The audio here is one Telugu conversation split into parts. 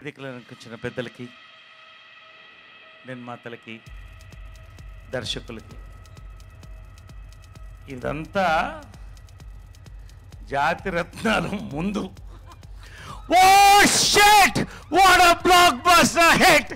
వేదికలకు వచ్చిన పెద్దలకి నిర్మాతలకి దర్శకులకి ఇదంతా జాతి రత్నాలు ముందు oh shit what a blockbuster hit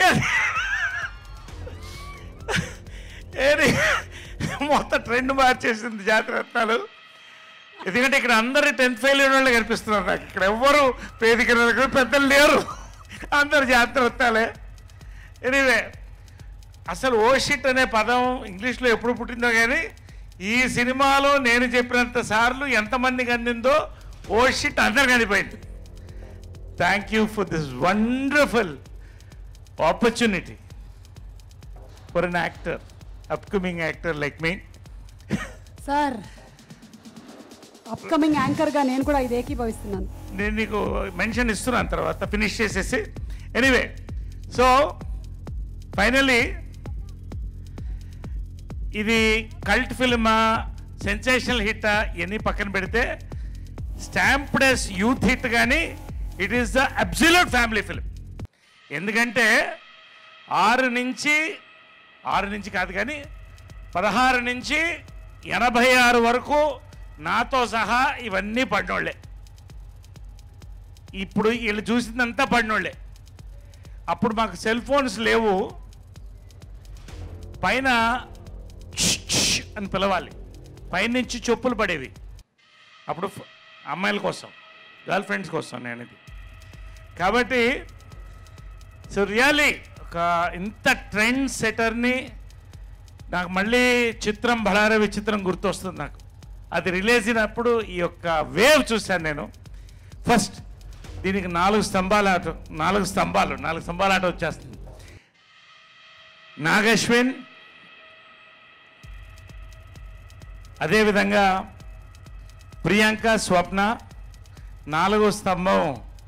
ఏది మొత్తం ట్రెండ్ మార్చేసింది జాతి రత్నాలు ఎందుకంటే ఇక్కడ అందరు టెన్త్ ఫెయిల్ అయిన వాళ్ళు కనిపిస్తున్నారు నాకు ఇక్కడ ఎవ్వరు వేదిక దగ్గర పెద్దలు లేరు అందరు జాతి రత్నాలే ఎనీవే అసలు ఓ షిట్ అనే పదం ఇంగ్లీష్లో ఎప్పుడు పుట్టిందో కానీ ఈ సినిమాలో నేను చెప్పినంత సార్లు ఎంతమందికి అందిందో ఓ షిట్ అందరు కనిపోయింది thank you for this wonderful opportunity for an actor upcoming actor like me sir upcoming యాంకర్గా నేను కూడా ఇది ఏకీభవిస్తున్నాను నేను నీకు మెన్షన్ ఇస్తున్నాను తర్వాత ఫినిష్ చేసేసి ఎనీవే సో ఫైనలీ ఇది కల్ట్ ఫిల్మా సెన్సేషనల్ హిట్ ఇవన్నీ పక్కన పెడితే స్టాంప్డెస్ యూత్ హిట్ కానీ it is the absolute family film ఎందుకంటే ఆరు నుంచి ఆరు నుంచి కాదు కానీ పదహారు నుంచి ఎనభై ఆరు వరకు నాతో సహా ఇవన్నీ పడినోళ్ళే ఇప్పుడు వీళ్ళు చూసిందంతా పడినోళ్ళే అప్పుడు మాకు సెల్ ఫోన్స్ లేవు పైన ఛ్ ఛ్ అని పిలవాలి పైనుంచి చెప్పులు పడేవి అప్పుడు ఫ- అమ్మాయిల కోసం గర్ల్ ఫ్రెండ్స్ కోసం నేను ఇది కాబట్టి సో రియలీ ఒక ఇంత ట్రెండ్ సెటర్ని నాకు మళ్ళీ చిత్రం బళార విచిత్రం గుర్తొస్తుంది నాకు అది రిలీజ్ అయినప్పుడు ఈ యొక్క వేవ్ చూశాను నేను ఫస్ట్ దీనికి నాలుగు స్తంభాల ఆట నాలుగు స్తంభాలు నాలుగు స్తంభాల ఆట వచ్చేస్తుంది నాగశ్విన్ అదేవిధంగా ప్రియాంక స్వప్న నాలుగో స్తంభం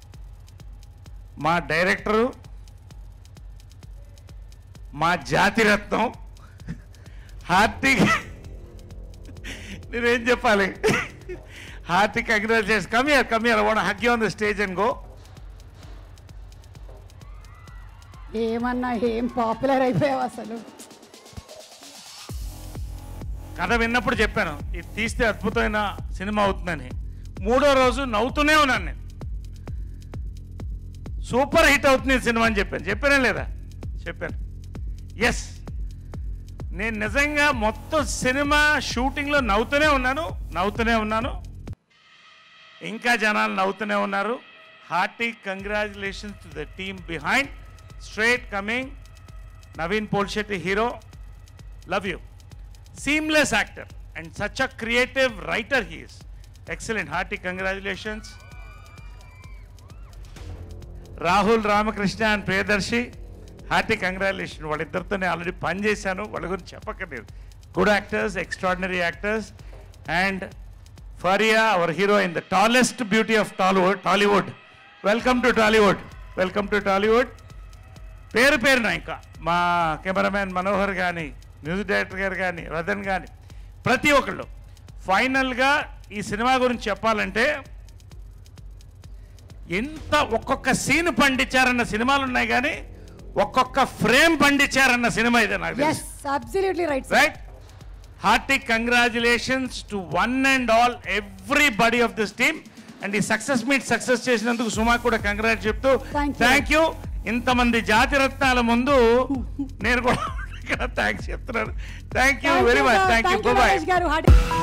మా డైరెక్టరు మా జాతిరత్నం హార్దిక్ నేనేం చెప్పాలి Hardik congratulation come here come here one hug on the stage and go ఏమన్నా ఏం పాపులర్ అయిపోయావు అసలు కథ విన్నప్పుడు చెప్పాను ఇది తీస్తే అద్భుతమైన సినిమా అవుతుందని మూడో రోజు నవ్వుతూనే ఉన్నాను నేను సూపర్ హిట్ అవుతుంది ఈ సినిమా అని చెప్పాను చెప్పానే లేదా చెప్పాను ఎస్ నేను నిజంగా మొత్తం సినిమా షూటింగ్లో నవ్వుతూనే ఉన్నాను నవ్వుతూనే ఉన్నాను ఇంకా జనాలు నవ్వుతూనే ఉన్నారు hearty congratulations to the team behind straight coming Naveen Polishetty hero love you seamless actor and such a creative writer he is excellent hearty congratulations Rahul Ramakrishna and Priyadarshi hearty congratulation వాళ్ళిద్దరితోనే ఆల్రెడీ పనిచేశాను వాళ్ళ గురించి చెప్పక్కర్లేదు good actors extraordinary actors and Faria our hero in the tallest beauty of Tollywood Tollywood welcome to Tollywood welcome to Tollywood పేరు పేరున ఇంకా మా కెమెరామ్యాన్ మనోహర్ కానీ మ్యూజిక్ డైరెక్టర్ గారు కానీ రతన్ కానీ ప్రతి ఒక్కళ్ళు ఫైనల్గా ఈ సినిమా గురించి చెప్పాలంటే ఎంత ఒక్కొక్క సీన్ పండించారన్న సినిమాలు ఉన్నాయి కానీ ఒక్కొక్క ఫ్రేమ్ పండించారన్న సినిమా ఇదే నాకు ఎస్ తెలుసు absolutely right right hearty congratulations to one and all everybody of this team and ఈ సక్సెస్ మీట్ సక్సెస్ చేసినందుకు సుమా కూడా కంగ్రాట్ చెప్తూ Thank you. థ్యాంక్ యూ ఇంతమంది జాతి రత్నాల ముందు నేను కూడా థ్యాంక్స్ చెప్తున్నాను thank you very much thank you బాయ్ గారు హార్టీ